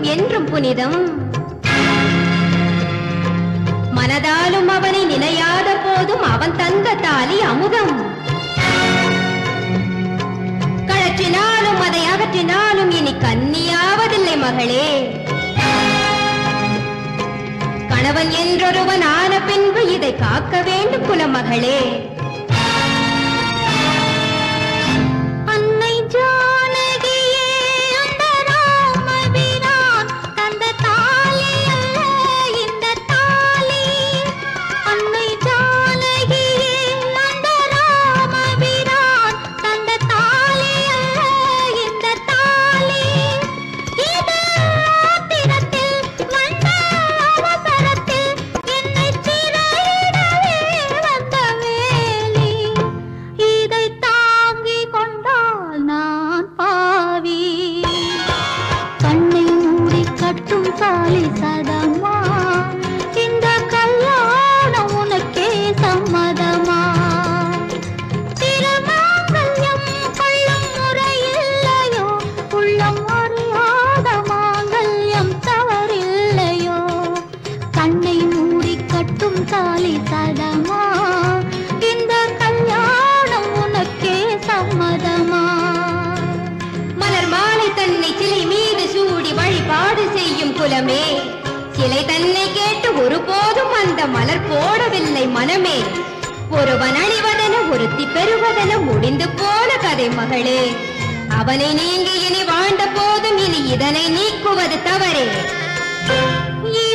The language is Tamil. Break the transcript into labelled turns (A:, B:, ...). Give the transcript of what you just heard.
A: தெய்வம் என்றும் புனிதம் மனதாலும் அவனை நினையாத போதும் அவன் தந்த தாலி அமுதம் கழற்றினாலும் அதை அகற்றினாலும் இனி கன்னியாவதில்லை மகளே கணவன் என்றொருவன் ஆன பின்பு இதை காக்க வேண்டும் குலமகளே
B: அன்னை ஜானகியே அந்த ராமபிரான் தந்த தாலி அல்ல இந்த தாலி அன்னை ஜானகியே அந்த ராமபிரான் தந்த தாலி அல்ல இந்த தாலி இது ஆத்திரத்தில் வந்த அவசரத்தில் என்னை சிறையிடவே வந்த வேலி இதை தாங்கிக் கொண்டால் நான் பாவி கண்ணை மூடி கட்டும் தாலி சதமா இந்த கல்யாணம் உனக்கே சம்மதமா திருமாங்கல்யம் கொள்ளும் முறையில்லையோ உள்ளம் அறியாத மாங்கல்யம் தவறில்லையோ கண்ணை மூடி கட்டும் தாலி சதமா இந்த கல்யாணம் உனக்கே சம்மதமா
A: மலர் மாலை தன்னை சிலை மீது சூடி வழிபாடு செய்யும் குலமே சிலை தன்னை கேட்டு ஒருபோதும் அந்த மலர் போடவில்லை மனமே ஒருவன் அணிவதென ஒருத்தி பெறுவதென முடிந்து போன கதை மகளே அவனை நீங்கி இனி வாழ்ந்த போதும் இனி இதனை நீக்குவது தவறே